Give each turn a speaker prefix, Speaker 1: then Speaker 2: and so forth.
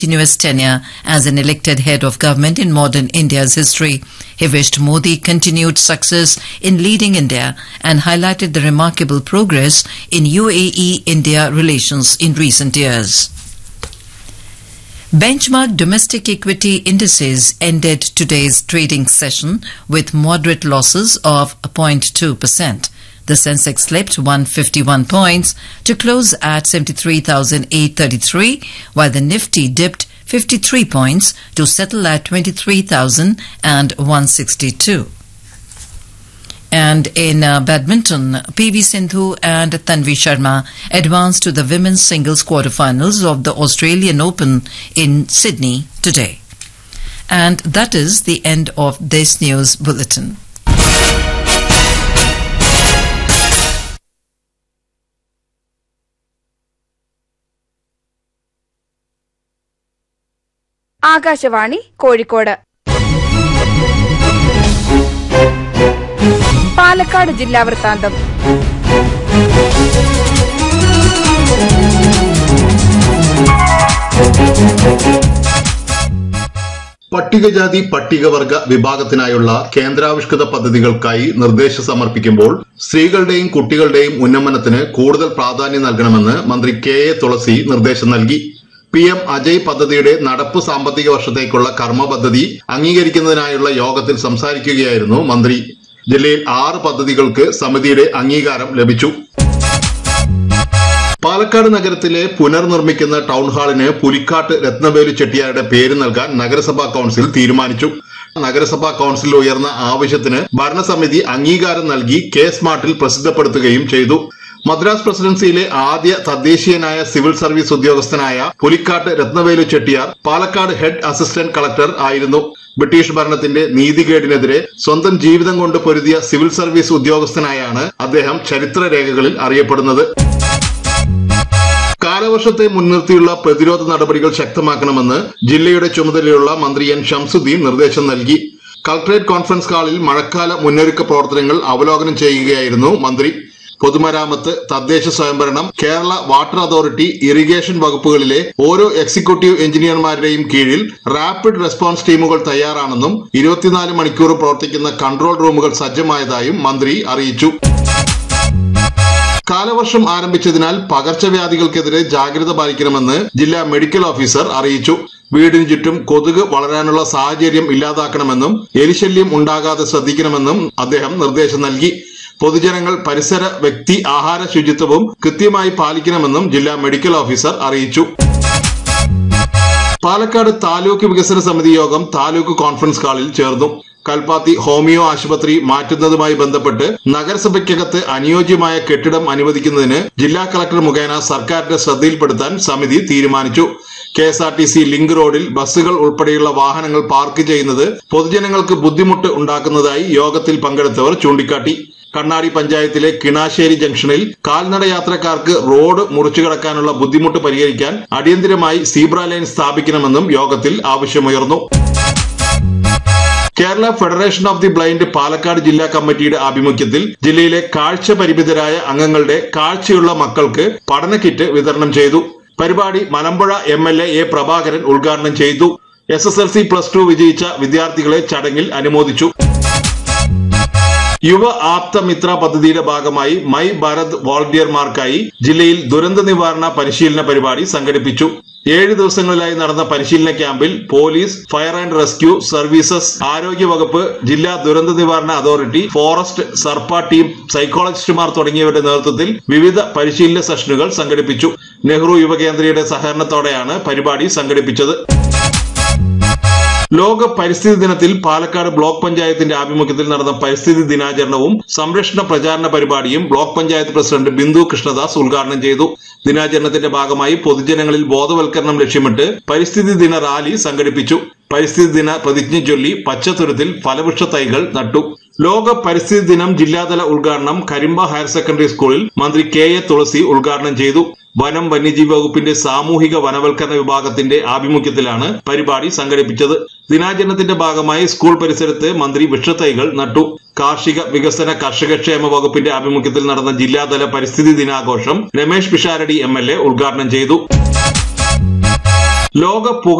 Speaker 1: continuous tenure as an elected head of government in modern India's history. He wished Modi continued success in leading India and highlighted the remarkable progress in UAE-India relations in recent years. Benchmark domestic equity indices ended today's trading session with moderate losses of 0.2%. The Sensex slipped 151 points to close at 73,833, while the Nifty dipped 53 points to settle at 23,162. And in uh, badminton, PV Sindhu and Tanvi Sharma advanced to the women's singles quarterfinals of the Australian Open in Sydney today. And that is the end of this news bulletin.
Speaker 2: Akashvani Kozhikode Palakkad ജില്ലാ വൃത്താന്തം
Speaker 3: പട്ടികജാതി പട്ടികവർഗ വിഭാഗത്തിനായുള്ള കേന്ദ്രാവിഷ്കൃത പദ്ധതികൾക്കായി നിർദ്ദേശം സമർപ്പിക്കുമ്പോൾ സ്ത്രീകളുടെയും കുട്ടികളുടെയും ഉന്നമനത്തിന് കൂടുതൽ പ്രാധാന്യം നൽകണമെന്ന് മന്ത്രി കെ എ തുളസി നിർദ്ദേശം നൽകി പി എം അജയ് പദ്ധതിയുടെ നടപ്പ് സാമ്പത്തിക വർഷത്തേക്കുള്ള കർമ്മ പദ്ധതി അംഗീകരിക്കുന്നതിനായുള്ള യോഗത്തിൽ സംസാരിക്കുകയായിരുന്നു മന്ത്രി ജില്ലയിൽ ആറ് പദ്ധതികൾക്ക് സമിതിയുടെ അംഗീകാരം ലഭിച്ചു പാലക്കാട് നഗരത്തിലെ പുനർനിർമ്മിക്കുന്ന ടൗൺ ഹാളിന് പുലിക്കാട്ട് രത്നവേലു ചെട്ടിയാരുടെ പേര് നൽകാൻ നഗരസഭാ കൌൺസിൽ തീരുമാനിച്ചു നഗരസഭാ കൌൺസിൽ ഉയർന്ന ആവശ്യത്തിന് ഭരണസമിതി അംഗീകാരം നൽകി കെ സ്മാർട്ടിൽ പ്രസിദ്ധപ്പെടുത്തുകയും ചെയ്തു മദ്രാസ് പ്രസിഡൻസിയിലെ ആദ്യ തദ്ദേശീയനായ സിവിൽ സർവീസ് ഉദ്യോഗസ്ഥനായ Pulikkattu Ratnavelu Chettiar Palakkad head assistant collector ആയിരുന്നു ബ്രിട്ടീഷ് ഭരണത്തിന്റെ നീതികേടിനെതിരെ സ്വന്തം ജീവിതം കൊണ്ട് പൊരുതിയ സിവിൽ സർവീസ് ഉദ്യോഗസ്ഥനായാണ് അദ്ദേഹം ചരിത്രരേഖകളിൽ അറിയപ്പെടുന്നത് കാലവർഷത്തെ മുൻനിർത്തിയുള്ള പ്രതിരോധ നടപടികൾ ശക്തമാക്കണമെന്ന് ജില്ലയുടെ ചുമതലയുള്ള മന്ത്രി എൻ ഷംസുദ്ദീൻ നിർദ്ദേശം നൽകി കളക്ടറേറ്റ് കോൺഫറൻസ് ഹാളിൽ മഴക്കാല മുന്നൊരുക്ക പ്രവർത്തനങ്ങൾ അവലോകനം ചെയ്യുകയായിരുന്നു മന്ത്രി പൊതുമരാമത്ത് തദ്ദേശ സ്വയംഭരണം കേരള വാട്ടർ അതോറിറ്റി ഇറിഗേഷൻ വകുപ്പുകളിലെ ഓരോ എക്സിക്യൂട്ടീവ് എഞ്ചിനീയർമാരുടെയും കീഴിൽ റാപ്പിഡ് റെസ്പോൺസ് ടീമുകൾ തയ്യാറാണെന്നും ഇരുപത്തിനാല് മണിക്കൂർ പ്രവർത്തിക്കുന്ന കൺട്രോൾ റൂമുകൾ സജ്ജമായതായും മന്ത്രി അറിയിച്ചു കാലവർഷം ആരംഭിച്ചതിനാൽ പകർച്ചവ്യാധികൾക്കെതിരെ ജാഗ്രത പാലിക്കണമെന്ന് ജില്ലാ മെഡിക്കൽ ഓഫീസർ അറിയിച്ചു വീടിന് ചുറ്റും കൊതുക് വളരാനുള്ള സാഹചര്യം ഇല്ലാതാക്കണമെന്നും എലിശല്യം ഉണ്ടാകാതെ ശ്രദ്ധിക്കണമെന്നും അദ്ദേഹം നിർദ്ദേശം നൽകി പൊതുജനങ്ങൾ പരിസര വ്യക്തി ആഹാര ശുചിത്വവും കൃത്യമായി പാലിക്കണമെന്നും ജില്ലാ മെഡിക്കൽ ഓഫീസർ അറിയിച്ചു പാലക്കാട് താലൂക്ക് വികസന സമിതി യോഗം താലൂക്ക് കോൺഫറൻസ് ഹാളിൽ ചേർന്നു കൽപ്പാത്തി ഹോമിയോ ആശുപത്രി മാറ്റുന്നതുമായി ബന്ധപ്പെട്ട് നഗരസഭയ്ക്കകത്ത് അനുയോജ്യമായ കെട്ടിടം അനുവദിക്കുന്നതിന് ജില്ലാ കളക്ടർ മുഖേന സർക്കാരിന്റെ ശ്രദ്ധയിൽപ്പെടുത്താൻ സമിതി തീരുമാനിച്ചു K S R T C link റോഡിൽ ബസ്സുകൾ ഉൾപ്പെടെയുള്ള വാഹനങ്ങൾ പാർക്ക് ചെയ്യുന്നത് പൊതുജനങ്ങൾക്ക് ബുദ്ധിമുട്ട് ഉണ്ടാക്കുന്നതായി യോഗത്തിൽ പങ്കെടുത്തവർ ചൂണ്ടിക്കാട്ടി കണ്ണാടി പഞ്ചായത്തിലെ കിണാശ്ശേരി ജംഗ്ഷനിൽ കാൽനട യാത്രക്കാർക്ക് റോഡ് മുറിച്ചു കടക്കാനുള്ള ബുദ്ധിമുട്ട് പരിഹരിക്കാൻ അടിയന്തിരമായി സീബ്ര ലൈൻ സ്ഥാപിക്കണമെന്നും യോഗത്തിൽ ആവശ്യമുയർന്നു Kerala federation of the blind Palakkad ജില്ലാ കമ്മിറ്റിയുടെ ആഭിമുഖ്യത്തിൽ ജില്ലയിലെ കാഴ്ച പരിമിതരായ അംഗങ്ങളുടെ കാഴ്ചയുള്ള മക്കൾക്ക് പഠന കിറ്റ് വിതരണം ചെയ്തു പരിപാടി Malampuzha M L A Prabhakaran ഉദ്ഘാടനം ചെയ്തു S S L C plus two വിജയിച്ച വിദ്യാർത്ഥികളെ ചടങ്ങിൽ അനുമോദിച്ചു യുവ ആപ്തമിത്ര പദ്ധതിയുടെ ഭാഗമായി മൈ ഭാരത് വോളണ്ടിയർമാർക്കായി ജില്ലയിൽ ദുരന്ത നിവാരണ പരിശീലന പരിപാടി സംഘടിപ്പിച്ചു ഏഴ് ദിവസങ്ങളിലായി നടന്ന പരിശീലന ക്യാമ്പിൽ police fire and rescue services ആരോഗ്യ വകുപ്പ് ജില്ലാ ദുരന്ത നിവാരണ അതോറിറ്റി ഫോറസ്റ്റ് സർപ്പ ടീം സൈക്കോളജിസ്റ്റുമാർ തുടങ്ങിയവരുടെ നേതൃത്വത്തിൽ വിവിധ പരിശീലന സെഷനുകൾ സംഘടിപ്പിച്ചു നെഹ്റു യുവകേന്ദ്രയുടെ സഹകരണത്തോടെയാണ് പരിപാടി സംഘടിപ്പിച്ചത് ലോക പരിസ്ഥിതി ദിനത്തിൽ പാലക്കാട് ബ്ലോക്ക് പഞ്ചായത്തിന്റെ ആഭിമുഖ്യത്തിൽ നടന്ന പരിസ്ഥിതി ദിനാചരണവും സംരക്ഷണ പ്രചാരണ പരിപാടിയും ബ്ലോക്ക് പഞ്ചായത്ത് പ്രസിഡന്റ് ബിന്ദു കൃഷ്ണദാസ് ഉദ്ഘാടനം ചെയ്തു ദിനാചരണത്തിന്റെ ഭാഗമായി പൊതുജനങ്ങളിൽ ബോധവൽക്കരണം ലക്ഷ്യമിട്ട് പരിസ്ഥിതി ദിന റാലി സംഘടിപ്പിച്ചു പരിസ്ഥിതി ദിന പ്രതിജ്ഞ ചൊല്ലി പച്ചത്തുരുത്തിൽ ഫലവൃക്ഷ തൈകൾ നട്ടു ലോക പരിസ്ഥിതി ദിനം ജില്ലാതല ഉദ്ഘാടനം കരിമ്പ ഹയർ സെക്കൻഡറി സ്കൂളിൽ മന്ത്രി കെ എ തുളസി ഉദ്ഘാടനം ചെയ്തു വനം വന്യജീവി വകുപ്പിന്റെ സാമൂഹിക വനവൽക്കരണ വിഭാഗത്തിന്റെ ആഭിമുഖ്യത്തിലാണ് പരിപാടി സംഘടിപ്പിച്ചത് ദിനാചരണത്തിന്റെ ഭാഗമായി സ്കൂൾ പരിസരത്ത് മന്ത്രി വൃക്ഷത്തൈകൾ നട്ടു കാർഷിക വികസന കർഷകക്ഷേമ വകുപ്പിന്റെ ആഭിമുഖ്യത്തിൽ നടന്ന ജില്ലാതല പരിസ്ഥിതി ദിനാഘോഷം Ramesh Pisharody M L A ഉദ്ഘാടനം ചെയ്തു ലോക